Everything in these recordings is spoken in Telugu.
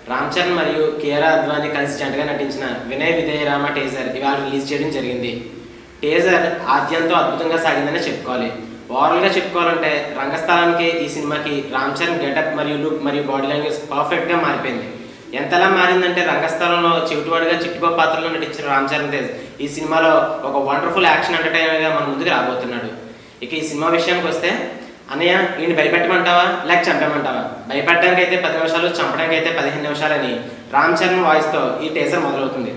రామ్ చరణ్ మరియు కియారా అద్వాని కలిసి జంటగా నటించిన వినయ్ విజయ రామ టేజర్ ఇవాళ రిలీజ్ చేయడం జరిగింది టేజర్ ఆద్యంతో అద్భుతంగా సాగిందని చెప్పుకోవాలి ఓవరాల్ గా చెప్పుకోవాలంటే రంగస్థలానికి ఈ సినిమాకి రామ్ చరణ్ గెటప్ మరియు లుక్ మరియు బాడీ లాంగ్వేజ్ పర్ఫెక్ట్ గా మారిపోయింది ఎంతలా మారిందంటే రంగస్థలంలో చెవిటివాడిగా చిట్టుకో పాత్రలో నటించిన రామ్ చరణ్ తేజ్ ఈ సినిమాలో ఒక వండర్ఫుల్ యాక్షన్ ఎంటర్టైనర్ గా మన ముందుకు రాబోతున్నాడు ఇక ఈ సినిమా విషయానికి వస్తే అన్నయ్య ఈయన భయపెట్టమంటావా లేక చంపేమంటావా భయపెట్టడానికి అయితే పది నిమిషాలు చంపడానికి అయితే పదిహేను నిమిషాలని రామ్ చరణ్ వాయిస్తో ఈ టేజర్ మొదలవుతుంది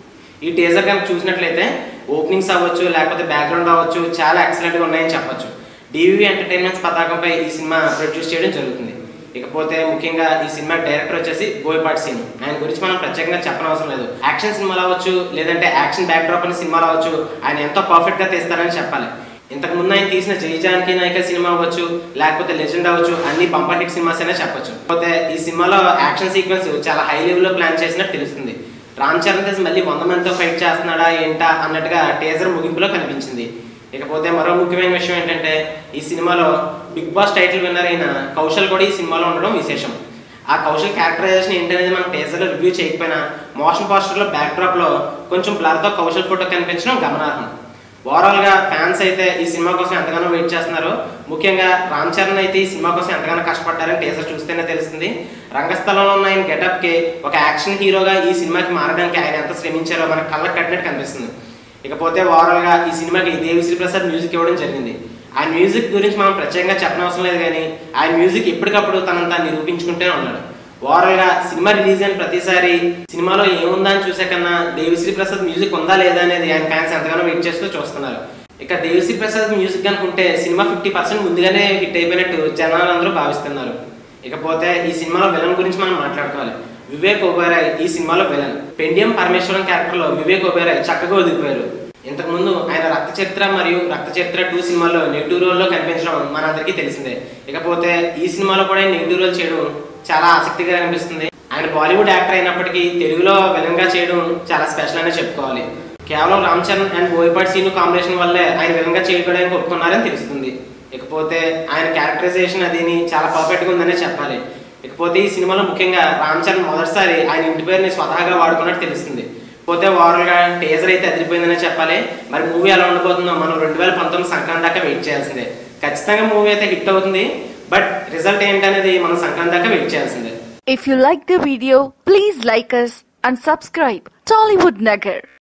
ఈ టేజర్ కనుక చూసినట్లయితే ఓపెనింగ్స్ అవ్వచ్చు లేకపోతే బ్యాక్గ్రౌండ్ అవ్వచ్చు చాలా ఎక్సలెంట్గా ఉన్నాయని చెప్పొచ్చు డివి ఎంటర్టైన్మెంట్స్ పతాకంపై ఈ సినిమా ప్రొడ్యూస్ చేయడం జరుగుతుంది ఇకపోతే ముఖ్యంగా ఈ సినిమా డైరెక్టర్ వచ్చేసి బోయపాటి సీన్ ఆయన గురించి మనం ప్రత్యేకంగా చెప్పనవసరం లేదు యాక్షన్ సినిమాలు అవ్వచ్చు లేదంటే యాక్షన్ బ్యాక్ డ్రాప్ అనే సినిమాలు అవ్వచ్చు ఆయన ఎంతో పర్ఫెక్ట్గా తీస్తారని చెప్పాలి ఇంతకు ముందు ఆయన తీసిన జై జానకి నాయక సినిమా అవ్వచ్చు లేకపోతే లెజెండ్ అవ్వచ్చు అన్ని బంపర్ హిట్ సినిమాస్ అయినా చెప్పొచ్చు కాకపోతే ఈ సినిమాలో యాక్షన్ సీక్వెన్స్ చాలా హై లెవెల్లో ప్లాన్ చేసినట్టు తెలుస్తుంది రామ్ చరణ్ తేజ్ మళ్ళీ వంద మందితో ఫైట్ చేస్తున్నాడా ఏంటా అన్నట్టుగా టేజర్ ముగింపులో కనిపించింది ఇకపోతే మరో ముఖ్యమైన విషయం ఏంటంటే ఈ సినిమాలో బిగ్ బాస్ టైటిల్ విన్నర్ అయిన కౌశల్ కూడా ఈ సినిమాలో ఉండడం విశేషం ఆ కౌశల్ క్యారెక్టరైజేషన్ ఏంటనేది మనం టేజర్లో రివ్యూ చేయకపోయినా మోషన్ పోస్టర్లో బ్యాక్ డ్రాప్లో కొంచెం బ్లర్తో కౌశల్ ఫోటో కనిపించడం గమనార్హం ఓవరాల్ గా ఫ్యాన్స్ అయితే ఈ సినిమా కోసం ఎంతగానో వెయిట్ చేస్తున్నారు ముఖ్యంగా రామ్ చరణ్ అయితే ఈ సినిమా కోసం ఎంతగానో కష్టపడ్డారని టీజర్ చూస్తేనే తెలుస్తుంది రంగస్థలంలో ఉన్న ఆయన గెటప్ కి ఒక యాక్షన్ హీరోగా ఈ సినిమాకి మారడానికి ఆయన ఎంత శ్రమించారో మనకు కళ్ళకు కట్టినట్టు కనిపిస్తుంది ఇకపోతే ఓవరాల్ గా ఈ సినిమాకి దేవిశ్రీ ప్రసాద్ మ్యూజిక్ ఇవ్వడం జరిగింది ఆయన మ్యూజిక్ గురించి మనం ప్రత్యేకంగా చెప్పనవసరం లేదు కానీ ఆయన మ్యూజిక్ ఎప్పటికప్పుడు తనంతా నిరూపించుకుంటూనే ఉన్నాడు ఓవరాల్ గా సినిమా రిలీజ్ అయిన ప్రతిసారి సినిమాలో ఏముందా అని చూసే కన్నా దేవిశ్రీ ప్రసాద్ మ్యూజిక్ ఉందా లేదా అనేది ఆయన ఫ్యాన్స్ ఎంతగానో వెయిట్ చేస్తూ చూస్తున్నారు ఇక దేవిశ్రీ ప్రసాద్ మ్యూజిక్ అనుకుంటే సినిమా ఫిఫ్టీ పర్సెంట్ ముందుగానే హిట్ అయిపోయినట్టు జనాలందరూ భావిస్తున్నారు ఇకపోతే ఈ సినిమాలో విలన్ గురించి మనం మాట్లాడుకోవాలి వివేక్ ఒబేరాయ్ ఈ సినిమాలో విలన్ పెండియం పరమేశ్వరం క్యారెక్టర్ లో వివేక్ ఒబేరాయ్ చక్కగా ఒదిగిపోయారు ఇంతకు ముందు ఆయన రక్త చరిత్ర మరియు రక్త చరిత్ర టూ సినిమాలో నెగిటివ్ రోల్ లో కనిపించడం మనందరికీ తెలిసిందే ఇకపోతే ఈ సినిమాలో కూడా నెగిటివ్ రోల్ చేయడం చాలా ఆసక్తిగా అనిపిస్తుంది ఆయన బాలీవుడ్ యాక్టర్ అయినప్పటికీ తెలుగులో విలన్ గా చేయడం చాలా స్పెషల్ అనే చెప్పుకోవాలి కేవలం రామ్ చరణ్ అండ్ బోయపాటి సీను కాంబినేషన్ వల్లే ఆయన విలన్ గా చేయడానికి ఒప్పుకున్నారని తెలుస్తుంది ఇకపోతే ఆయన క్యారెక్టరైజేషన్ అదిని చాలా పర్ఫెక్ట్ గా ఉందనే చెప్పాలి ఇకపోతే ఈ సినిమాలో ముఖ్యంగా రామ్ చరణ్ మొదటిసారి ఆయన ఇంటి పేరుని స్వతహాగా వాడుకున్నట్టు తెలుస్తుంది పోతే ఓవరాల్ గా టేజర్ అయితే అదిరిపోయిందనే చెప్పాలి మరి మూవీ ఎలా ఉండబోతుందో మనం రెండు వేల పంతొమ్మిది సంక్రాంతి దాకా వెయిట్ చేయాల్సిందే ఖచ్చితంగా మూవీ అయితే హిట్ అవుతుంది బట్ రిజల్ట్ ఏంటనేది మనం సంక్రాంతి దాకా వెయిట్ చేయాల్సిందే If you like the video, please like us and subscribe Tollywood Nagar.